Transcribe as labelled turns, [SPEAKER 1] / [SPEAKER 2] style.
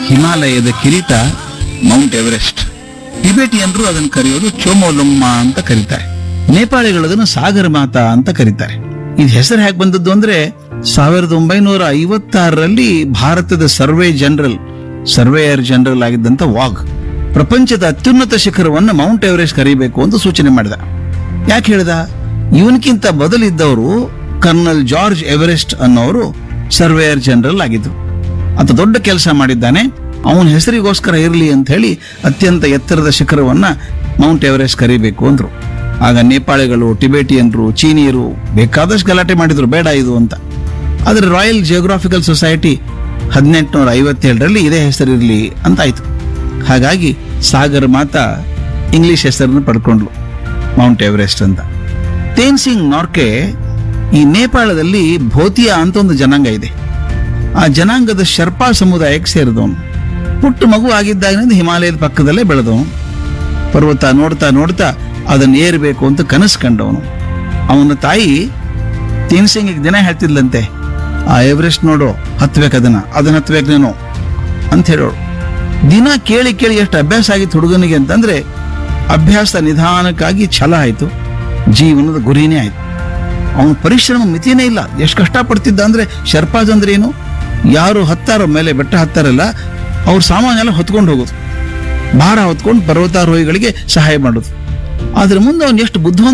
[SPEAKER 1] ಹಿಮಾಲಯದ ಕಿರೀಟ Mount Everest ಟಿಬೆಟಿಯನ್ರು ಅದನ್ನು ಕರೆಯೋದು ಚೋಮೋಲುಮ್ಮ ಅಂತ ಕರೀತಾರೆ ನೇಪಾಳಿಗಳು ಅದನ್ನು ಸಾಗರ ಮಾತಾ ಅಂತ ಕರೀತಾರೆ ಇದು ಹೆಸರು ಹೇಗೆ ಬಂದದ್ದು ಅಂದ್ರೆ ಸಾವಿರದ ಒಂಬೈನೂರ ಐವತ್ತಾರರಲ್ಲಿ ಭಾರತದ ಸರ್ವೆ ಜನರಲ್ ಸರ್ವೇಯರ್ ಜನರಲ್ ಆಗಿದ್ದಂತ ವಾಗ್ ಪ್ರಪಂಚದ ಅತ್ಯುನ್ನತ ಶಿಖರವನ್ನು ಮೌಂಟ್ ಎವರೆಸ್ಟ್ ಕರೀಬೇಕು ಅಂತ ಸೂಚನೆ ಮಾಡಿದ ಯಾಕೆ ಹೇಳ್ದ ಇವನ್ಕಿಂತ ಬದಲಿದ್ದವರು ಕರ್ನಲ್ ಜಾರ್ಜ್ ಎವರೆಸ್ಟ್ ಅನ್ನೋರು ಸರ್ವೇಯರ್ ಜನರಲ್ ಆಗಿದ್ರು ಆತ ದೊಡ್ಡ ಕೆಲಸ ಮಾಡಿದ್ದಾನೆ ಅವನ ಹೆಸರಿಗೋಸ್ಕರ ಇರಲಿ ಅಂತ ಹೇಳಿ ಅತ್ಯಂತ ಎತ್ತರದ ಶಿಖರವನ್ನ ಮೌಂಟ್ ಎವರೆಸ್ಟ್ ಕರಿಬೇಕು ಅಂದ್ರು ಆಗ ನೇಪಾಳಿಗಳು ಟಿಬೇಟಿಯನ್ರು ಚೀನಿಯರು ಬೇಕಾದಷ್ಟು ಗಲಾಟೆ ಮಾಡಿದ್ರು ಬೇಡ ಇದು ಅಂತ ಆದರೆ ರಾಯಲ್ ಜಿಯೋಗ್ರಾಫಿಕಲ್ ಸೊಸೈಟಿ ಹದಿನೆಂಟುನೂರ ಐವತ್ತೇಳರಲ್ಲಿ ಇದೇ ಹೆಸರಿರಲಿ ಅಂತ ಆಯ್ತು ಹಾಗಾಗಿ ಸಾಗರ್ ಮಾತಾ ಇಂಗ್ಲಿಷ್ ಹೆಸರನ್ನು ಪಡ್ಕೊಂಡ್ಲು ಮೌಂಟ್ ಎವರೆಸ್ಟ್ ಅಂತ ತೇನ್ಸಿಂಗ್ ನಾರ್ಕೆ ಈ ನೇಪಾಳದಲ್ಲಿ ಭೋತಿಯಾ ಅಂತ ಒಂದು ಜನಾಂಗ ಇದೆ ಆ ಜನಾಂಗದ ಶರ್ಪಾ ಸಮುದಾಯಕ್ಕೆ ಸೇರಿದವನು ಪುಟ್ಟ ಮಗು ಆಗಿದ್ದಾಗಿನಿಂದ ಹಿಮಾಲಯದ ಪಕ್ಕದಲ್ಲೇ ಬೆಳೆದವನು ಪರ್ವತ ನೋಡ್ತಾ ನೋಡ್ತಾ ಅದನ್ನ ಏರಬೇಕು ಅಂತ ಕನಸು ಕಂಡವನು ಅವನ ತಾಯಿ ತೇನ್ಸಿಂಗಿಗೆ ದಿನ ಹೇಳ್ತಿದ್ಲಂತೆ ಆ ಎವರೆಸ್ಟ್ ನೋಡು ಹತ್ಬೇಕು ಅದನ್ನ ಅದನ್ನ ಹತ್ಬೇಕು ನೀನು ಅಂತ ಹೇಳೋಳು ದಿನ ಕೇಳಿ ಕೇಳಿ ಎಷ್ಟು ಅಭ್ಯಾಸ ಆಗಿತ್ತು ಹುಡುಗನಿಗೆ ಅಂತಂದ್ರೆ ಅಭ್ಯಾಸ ನಿಧಾನಕ್ಕಾಗಿ ಛಲ ಆಯ್ತು ಜೀವನದ ಗುರಿನೇ ಆಯ್ತು ಅವನ ಪರಿಶ್ರಮ ಮಿತಿನೇ ಇಲ್ಲ ಎಷ್ಟು ಕಷ್ಟಪಡ್ತಿದ್ದ ಅಂದ್ರೆ ಶರ್ಪಾಜ್ ಅಂದ್ರೆ ಏನು ಯಾರು ಹತ್ತಾರೋ ಮೇಲೆ ಬೆಟ್ಟ ಹತ್ತಾರಲ್ಲ ಅವ್ರ ಸಾಮಾನೆಲ್ಲ ಹೊತ್ಕೊಂಡು ಹೋಗೋದು ಭಾರ ಹೊತ್ಕೊಂಡು ಪರ್ವತಾರೋಹಿಗಳಿಗೆ ಸಹಾಯ ಮಾಡೋದು ಆದ್ರೆ ಮುಂದೆ ಅವನು ಎಷ್ಟು ಬುದ್ಧಿವಂತ